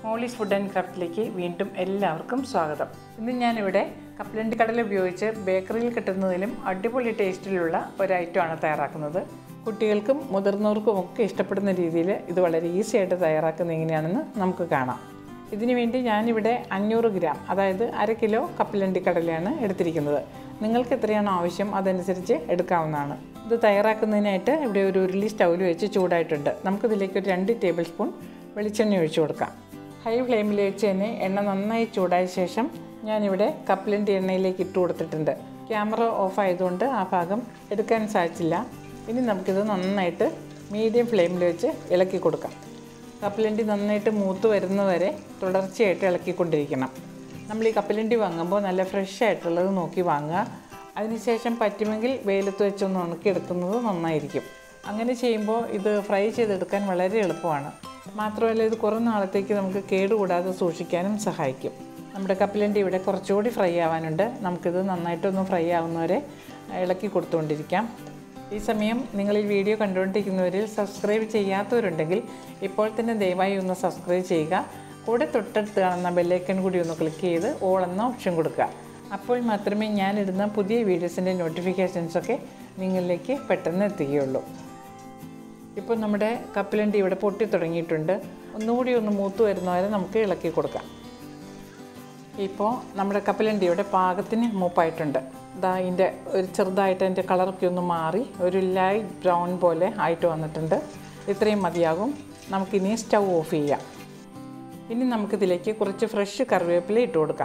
Molly's food and ക്രാഫ്റ്റിലേക്ക് വീണ്ടും എല്ലാവർക്കും സ്വാഗതം ഇന്ന് ഞാനിവിടെ കപ്പലണ്ടി കടല ഉപയോഗിച്ച് ബേക്കറിയിൽ കിട്ടുന്നതിലും അടിപൊളി ടേസ്റ്റിലുള്ള ഒരു ഐറ്റമാണ് തയ്യാറാക്കുന്നത് കുട്ടികൾക്കും മുതിർന്നവർക്കും ഒക്കെ ഇഷ്ടപ്പെടുന്ന രീതിയിൽ ഇത് വളരെ ഈസി ആയിട്ട് തയ്യാറാക്കുന്നത് എങ്ങനെയാണെന്ന് നമുക്ക് കാണാം ഇതിനു വേണ്ടി ഞാനിവിടെ അഞ്ഞൂറ് ഗ്രാം അതായത് അര കിലോ കപ്പലണ്ടി കടലയാണ് എടുത്തിരിക്കുന്നത് നിങ്ങൾക്ക് എത്രയാണോ ആവശ്യം അതനുസരിച്ച് എടുക്കാവുന്നതാണ് ഇത് തയ്യാറാക്കുന്നതിനായിട്ട് ഇവിടെ ഒരു ഉരുളി സ്റ്റൗവിൽ വെച്ച് ചൂടായിട്ടുണ്ട് നമുക്കിതിലേക്ക് ഒരു രണ്ട് ടേബിൾ സ്പൂൺ വെളിച്ചെണ്ണ ഒഴിച്ചു കൊടുക്കാം ഹൈ ഫ്ലെയിമിൽ വെച്ച് തന്നെ എണ്ണ നന്നായി ചൂടായ ശേഷം ഞാനിവിടെ കപ്പലണ്ടി എണ്ണയിലേക്ക് ഇട്ട് കൊടുത്തിട്ടുണ്ട് ക്യാമറ ഓഫ് ആയതുകൊണ്ട് ആ ഭാഗം എടുക്കാൻ സാധിച്ചില്ല ഇനി നമുക്കിത് നന്നായിട്ട് മീഡിയം ഫ്ലെയിമിൽ വെച്ച് ഇളക്കി കൊടുക്കാം കപ്പലണ്ടി നന്നായിട്ട് മൂത്ത് വരുന്നവരെ തുടർച്ചയായിട്ട് ഇളക്കിക്കൊണ്ടിരിക്കണം നമ്മൾ ഈ കപ്പലണ്ടി വാങ്ങുമ്പോൾ നല്ല ഫ്രഷ് ആയിട്ടുള്ളത് നോക്കി വാങ്ങുക അതിനുശേഷം പറ്റുമെങ്കിൽ വെയിലത്ത് വെച്ചൊന്ന് ഉണക്കിയെടുക്കുന്നത് നന്നായിരിക്കും അങ്ങനെ ചെയ്യുമ്പോൾ ഇത് ഫ്രൈ ചെയ്തെടുക്കാൻ വളരെ എളുപ്പമാണ് മാത്രമല്ല ഇത് കുറേ നാളത്തേക്ക് നമുക്ക് കേടുകൂടാതെ സൂക്ഷിക്കാനും സഹായിക്കും നമ്മുടെ കപ്പലണ്ടി ഇവിടെ കുറച്ചുകൂടി ഫ്രൈ ആവാനുണ്ട് നമുക്കിത് നന്നായിട്ടൊന്ന് ഫ്രൈ ആവുന്നവരെ ഇളക്കി കൊടുത്തുകൊണ്ടിരിക്കാം ഈ സമയം നിങ്ങൾ ഈ വീഡിയോ കണ്ടുകൊണ്ടിരിക്കുന്നവരിൽ സബ്സ്ക്രൈബ് ചെയ്യാത്തവരുണ്ടെങ്കിൽ ഇപ്പോൾ തന്നെ ദയവായി ഒന്ന് സബ്സ്ക്രൈബ് ചെയ്യുക കൂടെ തൊട്ടടുത്ത് കാണുന്ന ബെല്ലൈക്കൺ കൂടി ഒന്ന് ക്ലിക്ക് ചെയ്ത് ഓൾ എന്ന ഓപ്ഷൻ കൊടുക്കുക അപ്പോൾ മാത്രമേ ഞാനിടുന്ന പുതിയ വീഡിയോസിൻ്റെ നോട്ടിഫിക്കേഷൻസൊക്കെ നിങ്ങളിലേക്ക് പെട്ടെന്ന് എത്തുകയുള്ളൂ ഇപ്പോൾ നമ്മുടെ കപ്പലണ്ടി ഇവിടെ പൊട്ടി തുടങ്ങിയിട്ടുണ്ട് ഒന്നുകൂടി ഒന്ന് മൂത്ത് വരുന്നവരെ നമുക്ക് ഇളക്കി കൊടുക്കാം ഇപ്പോൾ നമ്മുടെ കപ്പലണ്ടിയുടെ പാകത്തിന് മൂപ്പായിട്ടുണ്ട് ഇതാ ഇതിൻ്റെ ഒരു ചെറുതായിട്ട് അതിൻ്റെ കളറൊക്കെ ഒന്ന് മാറി ഒരു ലൈറ്റ് ബ്രൗൺ പോലെ ആയിട്ട് വന്നിട്ടുണ്ട് ഇത്രയും മതിയാകും നമുക്കിനി സ്റ്റൗ ഓഫ് ചെയ്യാം ഇനി നമുക്കിതിലേക്ക് കുറച്ച് ഫ്രഷ് കറിവേപ്പില ഇട്ട് കൊടുക്കാം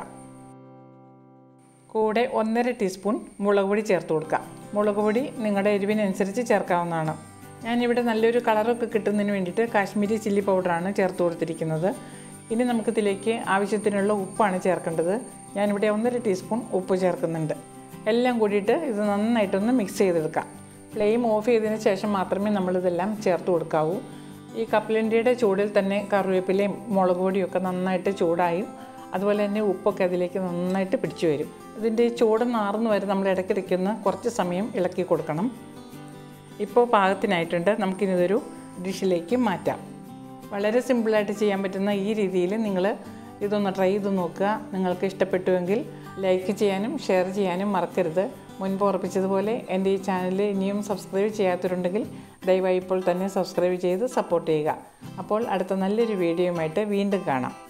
കൂടെ ഒന്നര ടീസ്പൂൺ മുളക് പൊടി ചേർത്ത് കൊടുക്കാം മുളക് പൊടി നിങ്ങളുടെ എരിവിനനുസരിച്ച് ചേർക്കാവുന്നതാണ് ഞാനിവിടെ നല്ലൊരു കളറൊക്കെ കിട്ടുന്നതിന് വേണ്ടിയിട്ട് കാശ്മീരി ചില്ലി പൗഡറാണ് ചേർത്ത് കൊടുത്തിരിക്കുന്നത് ഇനി നമുക്കിതിലേക്ക് ആവശ്യത്തിനുള്ള ഉപ്പാണ് ചേർക്കേണ്ടത് ഞാനിവിടെ ഒന്നര ടീസ്പൂൺ ഉപ്പ് ചേർക്കുന്നുണ്ട് എല്ലാം കൂടിയിട്ട് ഇത് നന്നായിട്ടൊന്ന് മിക്സ് ചെയ്തെടുക്കാം ഫ്ലെയിം ഓഫ് ചെയ്തതിന് ശേഷം മാത്രമേ നമ്മളിതെല്ലാം ചേർത്ത് കൊടുക്കാവൂ ഈ കപ്പലണ്ടിയുടെ ചൂടിൽ തന്നെ കറിവേപ്പിലയും മുളക് പൊടിയൊക്കെ നന്നായിട്ട് ചൂടായും അതുപോലെ തന്നെ ഉപ്പൊക്കെ അതിലേക്ക് നന്നായിട്ട് പിടിച്ചു വരും ഇതിൻ്റെ ചൂട് നാറുന്നു വരെ നമ്മൾ ഇടയ്ക്കിടയ്ക്കൊന്ന് കുറച്ച് സമയം ഇളക്കി കൊടുക്കണം ഇപ്പോൾ പാകത്തിനായിട്ടുണ്ട് നമുക്കിനി ഇതൊരു ഡിഷിലേക്ക് മാറ്റാം വളരെ സിമ്പിളായിട്ട് ചെയ്യാൻ പറ്റുന്ന ഈ രീതിയിൽ നിങ്ങൾ ഇതൊന്ന് ട്രൈ ചെയ്ത് നോക്കുക നിങ്ങൾക്ക് ഇഷ്ടപ്പെട്ടുവെങ്കിൽ ലൈക്ക് ചെയ്യാനും ഷെയർ ചെയ്യാനും മറക്കരുത് മുൻപ് ഉറപ്പിച്ചതുപോലെ എൻ്റെ ഈ ചാനൽ ഇനിയും സബ്സ്ക്രൈബ് ചെയ്യാത്തവരുണ്ടെങ്കിൽ ദയവായി ഇപ്പോൾ തന്നെ സബ്സ്ക്രൈബ് ചെയ്ത് സപ്പോർട്ട് ചെയ്യുക അപ്പോൾ അടുത്ത നല്ലൊരു വീഡിയോയുമായിട്ട് വീണ്ടും കാണാം